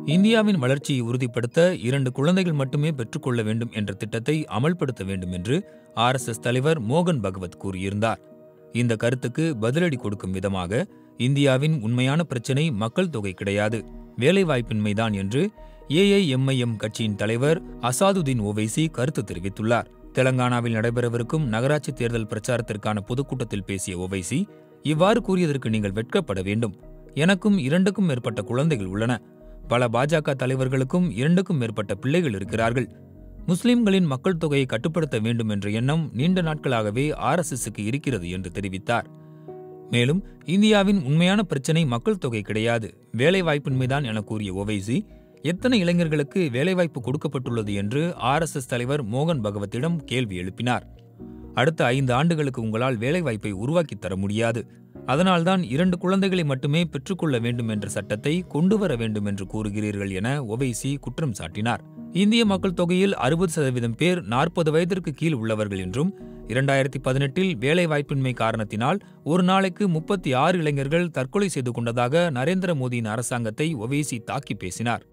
இந்தியாவின் வளர்ச்சியை உறுதிப்படுத்த இரண்டு குழந்தைகள் மட்டுமே பெற்றுக்கொள்ள வேண்டும் என்ற திட்டத்தை அமல்படுத்த வேண்டும் என்று ஆர்எஸ்எஸ் தலைவர் மோகன் பகவத் கூறியிருந்தார் இந்த கருத்துக்கு பதிலடி கொடுக்கும் விதமாக இந்தியாவின் உண்மையான பிரச்சினை மக்கள் தொகை கிடையாது வேலைவாய்ப்பின்மைதான் என்று ஏஐஎம்ஐஎம் கட்சியின் தலைவர் அசாதுதீன் ஓவைசி கருத்து தெரிவித்துள்ளார் தெலங்கானாவில் நடைபெறவிருக்கும் நகராட்சி தேர்தல் பிரச்சாரத்திற்கான பொதுக்கூட்டத்தில் பேசிய ஓவைசி இவ்வாறு கூறியதற்கு நீங்கள் வெட்கப்பட வேண்டும் எனக்கும் இரண்டுக்கும் மேற்பட்ட குழந்தைகள் உள்ளன பல பாஜக தலைவர்களுக்கும் இரண்டுக்கும் மேற்பட்ட பிள்ளைகள் இருக்கிறார்கள் முஸ்லிம்களின் மக்கள் தொகையை கட்டுப்படுத்த வேண்டும் என்ற எண்ணம் நீண்ட நாட்களாகவே ஆர்எஸ்எஸ்க்கு இருக்கிறது என்று தெரிவித்தார் மேலும் இந்தியாவின் உண்மையான பிரச்சினை மக்கள் தொகை கிடையாது வேலைவாய்ப்பின்மைதான் என கூறிய ஓவைசி எத்தனை இளைஞர்களுக்கு வேலைவாய்ப்பு கொடுக்கப்பட்டுள்ளது என்று ஆர்எஸ்எஸ் தலைவர் மோகன் பகவத்திடம் கேள்வி எழுப்பினார் அடுத்த ஐந்து ஆண்டுகளுக்கு உங்களால் வேலைவாய்ப்பை உருவாக்கித் தர முடியாது அதனால்தான் இரண்டு குழந்தைகளை மட்டுமே பெற்றுக்கொள்ள வேண்டும் என்ற சட்டத்தை கொண்டு வர வேண்டும் என்று கூறுகிறீர்கள் என ஒவைசி குற்றம் சாட்டினார் இந்திய மக்கள் தொகையில் அறுபது சதவீதம் பேர் நாற்பது வயதிற்கு கீழ் உள்ளவர்கள் என்றும் இரண்டாயிரத்தி பதினெட்டில் வேலைவாய்ப்பின்மை காரணத்தினால் ஒரு நாளைக்கு முப்பத்தி ஆறு இளைஞர்கள் தற்கொலை செய்து கொண்டதாக நரேந்திர மோடியின் அரசாங்கத்தை ஒவைசி தாக்கி பேசினார்